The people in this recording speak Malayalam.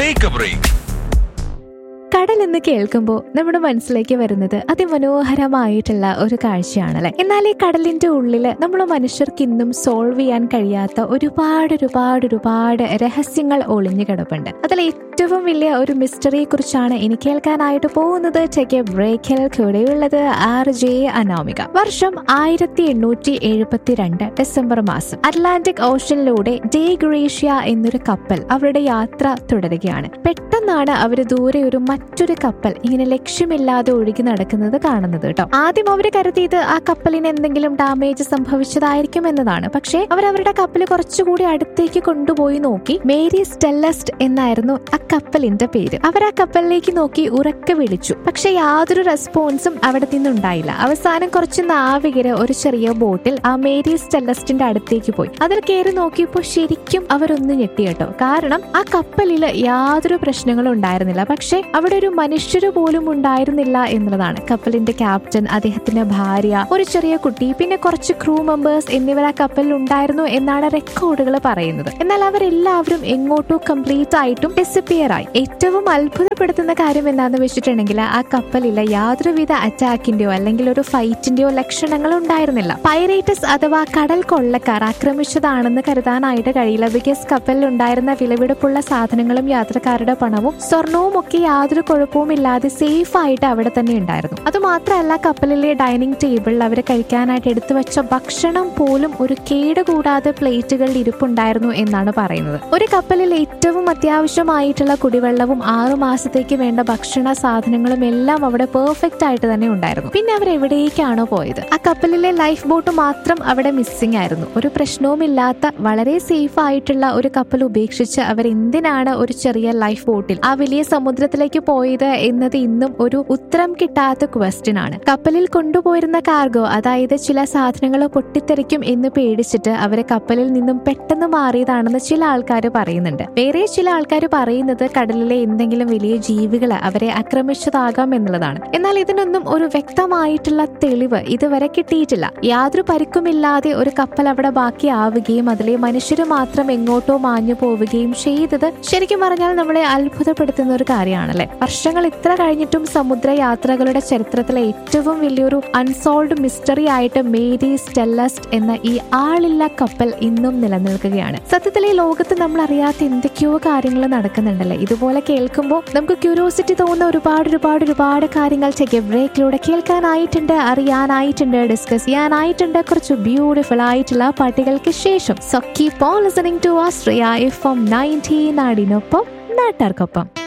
ടേക്ക് എ ബ്രേക്ക് കടൽ എന്ന് കേൾക്കുമ്പോൾ നമ്മുടെ മനസ്സിലേക്ക് വരുന്നത് അതിമനോഹരമായിട്ടുള്ള ഒരു കാഴ്ചയാണല്ലേ എന്നാൽ ഈ കടലിന്റെ ഉള്ളിൽ നമ്മൾ മനുഷ്യർക്ക് ഇന്നും സോൾവ് ചെയ്യാൻ കഴിയാത്ത ഒരുപാട് ഒരുപാട് ഒരുപാട് രഹസ്യങ്ങൾ ഒളിഞ്ഞു കിടപ്പുണ്ട് അതിൽ ഏറ്റവും വലിയ ഒരു മിസ്റ്ററിയെ കുറിച്ചാണ് ഇനി കേൾക്കാനായിട്ട് പോകുന്നത് ചെക്ക് ബ്രേക്കിൽ കൂടെയുള്ളത് ആർ ജെ അനാമിക വർഷം ആയിരത്തി എണ്ണൂറ്റി എഴുപത്തിരണ്ട് ഡിസംബർ മാസം അറ്റ്ലാന്റിക് ഓഷനിലൂടെ ഡേ ഗ്രേഷ്യ എന്നൊരു കപ്പൽ അവരുടെ യാത്ര തുടരുകയാണ് പെട്ടെന്നാണ് അവർ ദൂരെ ഒരു മറ്റൊരു കപ്പൽ ഇങ്ങനെ ലക്ഷ്യമില്ലാതെ ഒഴുകി നടക്കുന്നത് കാണുന്നത് കേട്ടോ ആദ്യം അവർ കരുതിയത് ആ കപ്പലിന് എന്തെങ്കിലും ഡാമേജ് സംഭവിച്ചതായിരിക്കും എന്നതാണ് പക്ഷേ അവർ അവരുടെ കപ്പൽ കുറച്ചുകൂടി അടുത്തേക്ക് കൊണ്ടുപോയി നോക്കി മേരി സ്റ്റെല്ലസ്റ്റ് എന്നായിരുന്നു ആ കപ്പലിന്റെ പേര് അവർ ആ കപ്പലിലേക്ക് നോക്കി ഉറക്കെ വിളിച്ചു പക്ഷെ യാതൊരു റെസ്പോൺസും അവിടെ നിന്നുണ്ടായില്ല അവസാനം കുറച്ച് നാവികര് ഒരു ചെറിയ ബോട്ടിൽ ആ മേരി സ്റ്റെല്ലസ്റ്റിന്റെ അടുത്തേക്ക് പോയി അതിൽ കയറി നോക്കിയപ്പോൾ ശരിക്കും അവരൊന്ന് ഞെട്ടി കേട്ടോ കാരണം ആ കപ്പലിൽ യാതൊരു പ്രശ്നങ്ങളും ഉണ്ടായിരുന്നില്ല പക്ഷെ അവിടെ ഒരു മനുഷ്യര് പോലും ഉണ്ടായിരുന്നില്ല എന്നുള്ളതാണ് കപ്പലിന്റെ ക്യാപ്റ്റൻ അദ്ദേഹത്തിന്റെ ഭാര്യ ഒരു ചെറിയ കുട്ടി പിന്നെ കുറച്ച് ക്രൂ മെമ്പേഴ്സ് എന്നിവർ ആ കപ്പലിൽ ഉണ്ടായിരുന്നു എന്നാണ് റെക്കോർഡുകൾ പറയുന്നത് എന്നാൽ അവരെല്ലാവരും എങ്ങോട്ടോ കംപ്ലീറ്റ് ആയിട്ടും ഡിസപ്പിയർ ആയി ഏറ്റവും അത്ഭുതപ്പെടുത്തുന്ന കാര്യം എന്താണെന്ന് വെച്ചിട്ടുണ്ടെങ്കിൽ ആ കപ്പലിൽ യാതൊരുവിധ അറ്റാക്കിന്റെയോ അല്ലെങ്കിൽ ഒരു ഫൈറ്റിന്റെയോ ലക്ഷണങ്ങൾ ഉണ്ടായിരുന്നില്ല പൈറേറ്റസ് അഥവാ കടൽ കൊള്ളക്കാർ ആക്രമിച്ചതാണെന്ന് കരുതാനായിട്ട് കഴിയില്ല ബിക്കോസ് കപ്പലിൽ ഉണ്ടായിരുന്ന വിലപിടിപ്പുള്ള സാധനങ്ങളും യാത്രക്കാരുടെ പണവും സ്വർണവും ഒക്കെ യാതൊരു കുഴപ്പവും ഇല്ലാതെ സേഫ് ആയിട്ട് അവിടെ തന്നെ ഉണ്ടായിരുന്നു അതുമാത്രമല്ല കപ്പലിലെ ഡൈനിങ് ടേബിളിൽ അവർ കഴിക്കാനായിട്ട് എടുത്തു വെച്ച ഭക്ഷണം പോലും ഒരു കേടുകൂടാതെ പ്ലേറ്റുകളിൽ ഇരിപ്പുണ്ടായിരുന്നു എന്നാണ് പറയുന്നത് ഒരു കപ്പലിൽ ഏറ്റവും അത്യാവശ്യമായിട്ടുള്ള കുടിവെള്ളവും ആറു മാസത്തേക്ക് വേണ്ട ഭക്ഷണ സാധനങ്ങളും എല്ലാം അവിടെ പെർഫെക്റ്റ് ആയിട്ട് തന്നെ ഉണ്ടായിരുന്നു പിന്നെ അവർ എവിടേക്കാണോ പോയത് ആ കപ്പലിലെ ലൈഫ് ബോട്ട് മാത്രം അവിടെ മിസ്സിംഗ് ആയിരുന്നു ഒരു പ്രശ്നവുമില്ലാത്ത വളരെ സേഫ് ആയിട്ടുള്ള ഒരു കപ്പൽ ഉപേക്ഷിച്ച് അവർ എന്തിനാണ് ഒരു ചെറിയ ലൈഫ് ബോട്ടിൽ ആ വലിയ സമുദ്രത്തിലേക്ക് പോയത് എന്നത് ഇന്നും ഒരു ഉത്തരം കിട്ടാത്ത ക്വസ്റ്റ്യൻ ആണ് കപ്പലിൽ കൊണ്ടുപോയിരുന്ന കാർഗോ അതായത് ചില സാധനങ്ങൾ പൊട്ടിത്തെറിക്കും എന്ന് പേടിച്ചിട്ട് അവരെ കപ്പലിൽ നിന്നും പെട്ടെന്ന് മാറിയതാണെന്ന് ചില ആൾക്കാർ പറയുന്നുണ്ട് വേറെ ചില ആൾക്കാർ പറയുന്നത് കടലിലെ എന്തെങ്കിലും വലിയ ജീവികൾ അവരെ ആക്രമിച്ചതാകാം എന്നുള്ളതാണ് എന്നാൽ ഇതിനൊന്നും ഒരു വ്യക്തമായിട്ടുള്ള തെളിവ് ഇതുവരെ കിട്ടിയിട്ടില്ല യാതൊരു പരിക്കുമില്ലാതെ ഒരു കപ്പൽ അവിടെ ബാക്കിയാവുകയും അതിലെ മനുഷ്യര് മാത്രം എങ്ങോട്ടോ മാഞ്ഞു പോവുകയും ചെയ്തത് ശരിക്കും പറഞ്ഞാൽ നമ്മളെ അത്ഭുതപ്പെടുത്തുന്ന ഒരു കാര്യമാണല്ലേ വർഷങ്ങൾ ഇത്ര കഴിഞ്ഞിട്ടും സമുദ്ര യാത്രകളുടെ ചരിത്രത്തിലെ ഏറ്റവും വലിയൊരു അൺസോൾവ്ഡ് മിസ്റ്ററി ആയിട്ട് മേരി സ്റ്റെല്ലസ്റ്റ് എന്ന ഈ ആളില്ല കപ്പൽ ഇന്നും നിലനിൽക്കുകയാണ് സത്യത്തിൽ ഈ ലോകത്ത് നമ്മൾ അറിയാത്ത എന്തൊക്കെയോ കാര്യങ്ങൾ നടക്കുന്നുണ്ടല്ലേ ഇതുപോലെ കേൾക്കുമ്പോൾ നമുക്ക് ക്യൂരിയോസിറ്റി തോന്നുന്ന ഒരുപാട് ഒരുപാട് ഒരുപാട് കാര്യങ്ങൾ ചെക്ക് ബ്രേക്കിലൂടെ കേൾക്കാനായിട്ടുണ്ട് അറിയാനായിട്ടുണ്ട് ഡിസ്കസ് ചെയ്യാനായിട്ടുണ്ട് കുറച്ച് ബ്യൂട്ടിഫുൾ ആയിട്ടുള്ള പാട്ടുകൾക്ക് ശേഷം so keep on listening to ആസ്ട്രിയ എഫ് എം നയൻറ്റീൻ നാടിനൊപ്പം നാട്ടാർക്കൊപ്പം